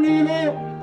గౌరవనీయులు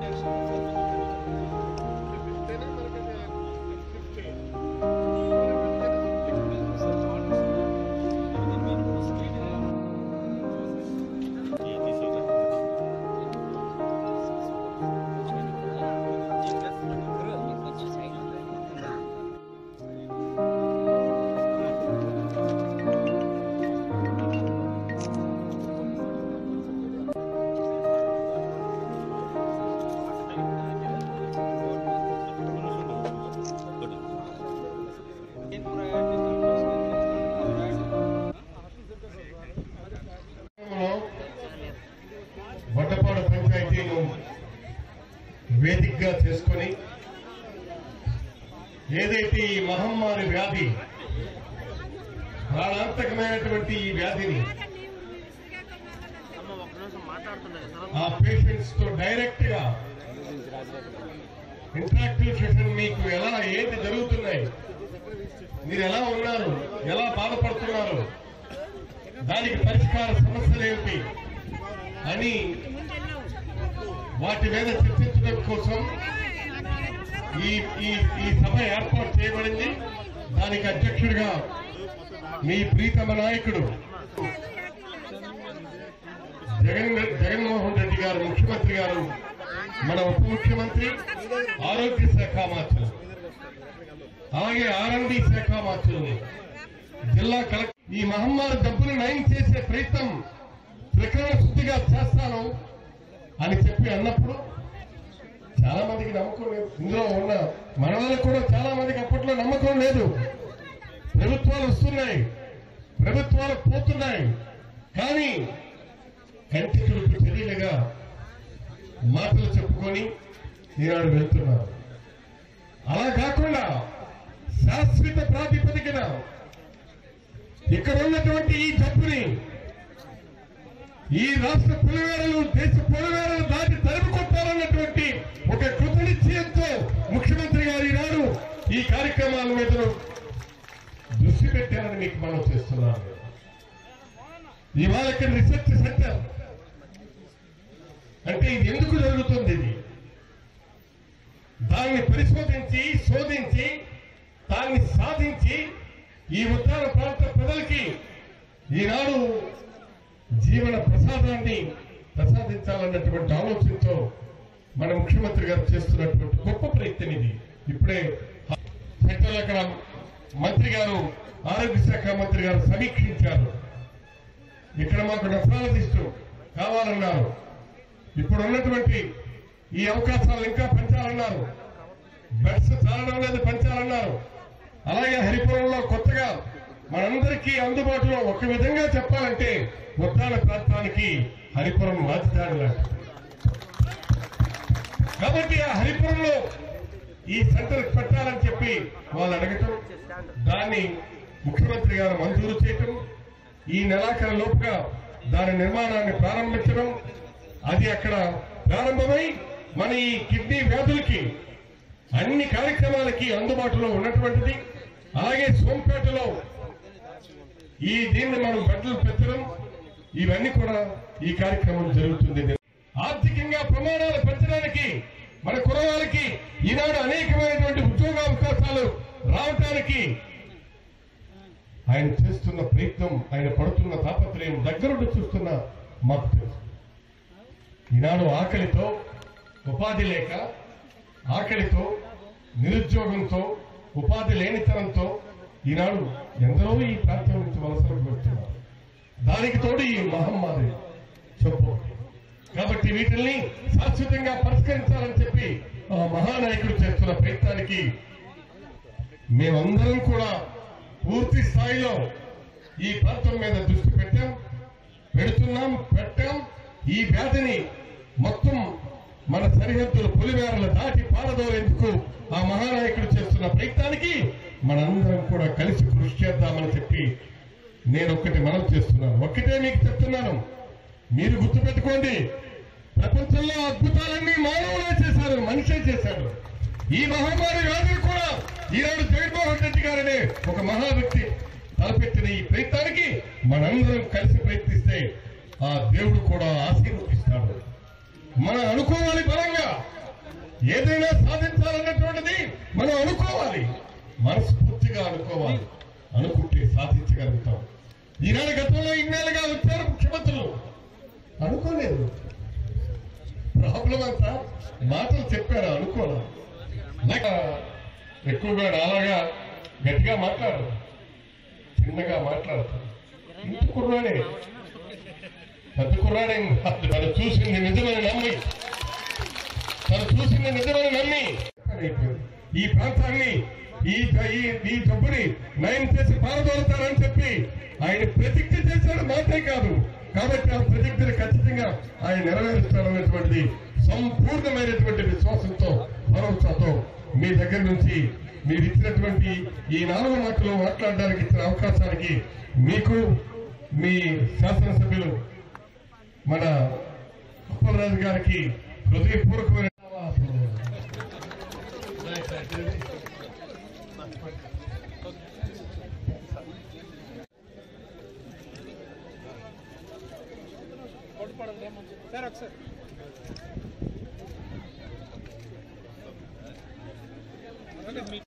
వడ్డపాడు పంచాయతీను వేదికగా చేసుకొని ఏదైతే ఈ మహమ్మారి వ్యాధి ప్రాణాంతకమైనటువంటి ఈ వ్యాధిని ఆ పేషెంట్స్ తో డైరెక్ట్ గా ఇంటరాక్టివ్ సెషన్ మీకు ఎలా ఏంటి జరుగుతున్నాయి మీరు ఎలా ఉన్నారు ఎలా బాధపడుతున్నారు దానికి పరిష్కార సమస్యలు ఏమిటి అని వాటి మీద చర్చించడం కోసం ఈ ఈ ఈ సభ ఏర్పాటు చేయబడింది దానికి అధ్యక్షుడిగా మీ ప్రీతమ నాయకుడు జగన్ జగన్మోహన్ రెడ్డి గారు ముఖ్యమంత్రి గారు మన ఉప ముఖ్యమంత్రి ఆరోగ్య శాఖ మార్చులు అలాగే ఆర్ఎండి శాఖ మార్చులు జిల్లా కలెక్టర్ ఈ మహమ్మారి డబ్బును నయం చేసే ప్రయత్నం త్రికరణ శుద్ధిగా చేస్తాను అని చెప్పి అన్నప్పుడు చాలా మందికి నమ్మకం లేదు ఇందులో ఉన్న మన వాళ్ళకు కూడా చాలా మందికి అప్పట్లో నమ్మకం లేదు ప్రభుత్వాలు వస్తున్నాయి ప్రభుత్వాలు పోతున్నాయి కానీ కంటి తుడుపు చర్యలుగా మాటలు చెప్పుకొని ఈనాడు వెళ్తున్నారు అలా కాకుండా శాశ్వత ప్రాతిపదికన ఇక్కడ ఉన్నటువంటి ఈ జబ్బుని ఈ రాష్ట్ర పులివేరలు దేశ పులివేరలు దాటి తరిమి కొట్టాలన్నటువంటి ఒక కృత నిశ్చయంతో ముఖ్యమంత్రి గారు ఈనాడు ఈ కార్యక్రమాల మీద దృష్టి పెట్టారని మీకు మనం చేస్తున్నాను ఇవాళ ఇక్కడ రీసెర్చ్ సెంటర్ అంటే ఇది ఎందుకు జరుగుతుంది ఇది దాన్ని పరిశోధించి శోధించి దాన్ని సాధించి ఈ ఉత్తర ప్రాంత ప్రజలకి ఈనాడు జీవన ప్రసాదాన్ని ప్రసాదించాలన్నటువంటి ఆలోచనతో మన ముఖ్యమంత్రి గారు చేస్తున్నటువంటి గొప్ప ప్రయత్నం ఇది ఇప్పుడే సెంట్రల్ అక్కడ మంత్రి గారు ఆరోగ్య శాఖ మంత్రి గారు సమీక్షించారు ఇక్కడ మాకు నెఫ్రాలజిస్టు కావాలన్నారు ఇప్పుడు ఉన్నటువంటి ఈ అవకాశాలు ఇంకా పెంచాలన్నారు బెడ్స్ చాలడం లేదు పెంచాలన్నారు అలాగే హరిపురంలో కొత్తగా మనందరికీ అందుబాటులో ఒక విధంగా చెప్పాలంటే ఉద్దాన ప్రాంతానికి హరిపురం రాజధాని లాంటిది కాబట్టి ఆ హరిపురంలో ఈ సెంటర్ పెట్టాలని చెప్పి వాళ్ళు అడగటం దాన్ని ముఖ్యమంత్రి గారు మంజూరు చేయటం ఈ నెలాఖరు లోపుగా దాని నిర్మాణాన్ని ప్రారంభించడం అది అక్కడ ప్రారంభమై మన ఈ కిడ్నీ వ్యాధులకి అన్ని కార్యక్రమాలకి అందుబాటులో ఉన్నటువంటిది అలాగే సోంపేటలో ఈ దీన్ని మనం బట్టలు పెట్టడం ఇవన్నీ కూడా ఈ కార్యక్రమం జరుగుతుంది ఆర్థికంగా ప్రమాణాలు పెంచడానికి మన కురవాళ్ళకి ఈనాడు అనేకమైనటువంటి ఉద్యోగ అవకాశాలు రావటానికి ఆయన చేస్తున్న ప్రయత్నం ఆయన పడుతున్న తాపత్రయం దగ్గరుండి చూస్తున్న మాకు తెలుసు ఈనాడు ఆకలితో ఉపాధి లేక ఆకలితో నిరుద్యోగంతో ఉపాధి లేనితనంతో ఈనాడు ఎందరో ఈ ప్రాంతం నుంచి వలసలకు వెళ్తున్నారు దానికి తోడు ఈ మహమ్మారి చెప్పు కాబట్టి వీటిల్ని శాశ్వతంగా పరిష్కరించాలని చెప్పి ఆ మహానాయకుడు చేస్తున్న ప్రయత్నానికి మేమందరం కూడా పూర్తి స్థాయిలో ఈ ప్రాంతం మీద దృష్టి పెట్టాం పెడుతున్నాం పెట్టాం ఈ వ్యాధిని మొత్తం మన సరిహద్దులు పులిమేరలు దాటి పారదోలేందుకు ఆ మహానాయకుడు చేస్తున్న ప్రయత్నానికి మనందరం కూడా కలిసి కృషి చేద్దామని చెప్పి నేను ఒక్కటి మనం చేస్తున్నాను ఒక్కటే మీకు చెప్తున్నాను మీరు గుర్తుపెట్టుకోండి ప్రపంచంలో అద్భుతాలన్నీ మానవులే చేశారు మనిషే చేశాడు ఈ మహమ్మారి వ్యాధులు కూడా ఈనాడు జగన్మోహన్ రెడ్డి గారనే ఒక మహా వ్యక్తి తలపెట్టిన ఈ ప్రయత్నానికి మనందరం కలిసి ప్రయత్నిస్తే ఆ దేవుడు కూడా ఆశీర్వదిస్తాడు మనం అనుకోవాలి బలంగా ఏదైనా సాధించాలన్నటువంటిది మనం అనుకోవాలి మనస్ఫూర్తిగా అనుకోవాలి అనుకుంటే సాధించగలుగుతాం ఈనాడు గతంలో ఇన్నేళ్ళుగా వచ్చారు ముఖ్యమంత్రులు అనుకోలేదు ప్రాబ్లం అంతా మాటలు చెప్పారు అనుకోవాలి నాకు ఎక్కువగా నాలాగా గట్టిగా మాట్లాడరు చిన్నగా మాట్లాడతారు ఇంత కుర్రాడే పెద్ద కుర్రాడే కాదు. తను చూసింది నిజమని నమ్మి తను చూసింది నిజమని నమ్మి అయిపోయింది. ఈ ప్రాంతాన్ని ఈ ఈ ఈ జబ్బుని నయం చేసి పారదోలుతారని చెప్పి ఆయన ప్రతిజ్ఞ చేశాడు మాటే కాదు కాబట్టి ఆ ప్రతిజ్ఞని ఖచ్చితంగా ఆయన నెరవేరుస్తారన్నటువంటిది సంపూర్ణమైనటువంటి విశ్వాసంతో భరోసాతో మీ దగ్గర నుంచి మీరు ఇచ్చినటువంటి ఈ నాలుగు మాటలు మాట్లాడడానికి ఇచ్చిన అవకాశానికి మీకు మీ శాసనసభ్యులు మన అప్పలరాజు గారికి హృదయపూర్వకమైన సార్ ఒకసారి